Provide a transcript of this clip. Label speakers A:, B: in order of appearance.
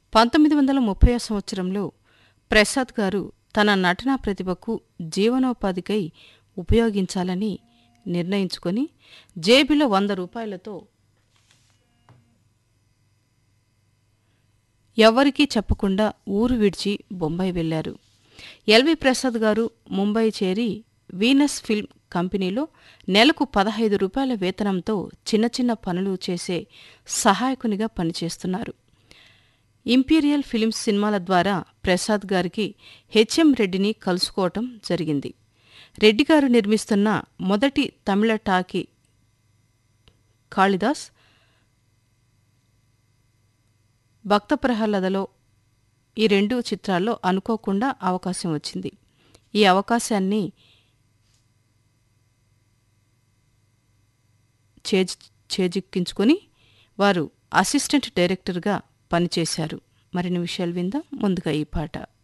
A: పంతొమ్మిది వందల ముప్పై సంవత్సరంలో ప్రసాద్ గారు తన నటనా ప్రతిభకు జీవనోపాధికై ఉపయోగించాలని నిర్ణయించుకొని జేబులో వంద రూపాయలతో ఎవ్వరికీ చెప్పకుండా ఊరు విడిచి బొంబాయి వెళ్లారు ఎల్వి ప్రసాద్ గారు ముంబై చేరి వీనస్ ఫిల్మ్ కంపెనీలో నెలకు పదహైదు రూపాయల వేతనంతో చిన్న చిన్న పనులు చేసే సహాయకునిగా పనిచేస్తున్నారు ఇంపీరియల్ ఫిల్మ్స్ సినిమాల ద్వారా ప్రసాద్ గారికి హెచ్ఎం రెడ్డిని కలుసుకోవటం జరిగింది రెడ్డి గారు నిర్మిస్తున్న మొదటి తమిళ టాకీ కాళిదాస్ భక్త ప్రహ్లాదలో ఈ రెండు చిత్రాల్లో అనుకోకుండా అవకాశం వచ్చింది ఈ అవకాశాన్ని చేజి చేజిక్కించుకొని వారు అసిస్టెంట్ డైరెక్టర్గా పనిచేశారు మరిన్ని విషయాలు విందాం ముందుగా ఈ పాట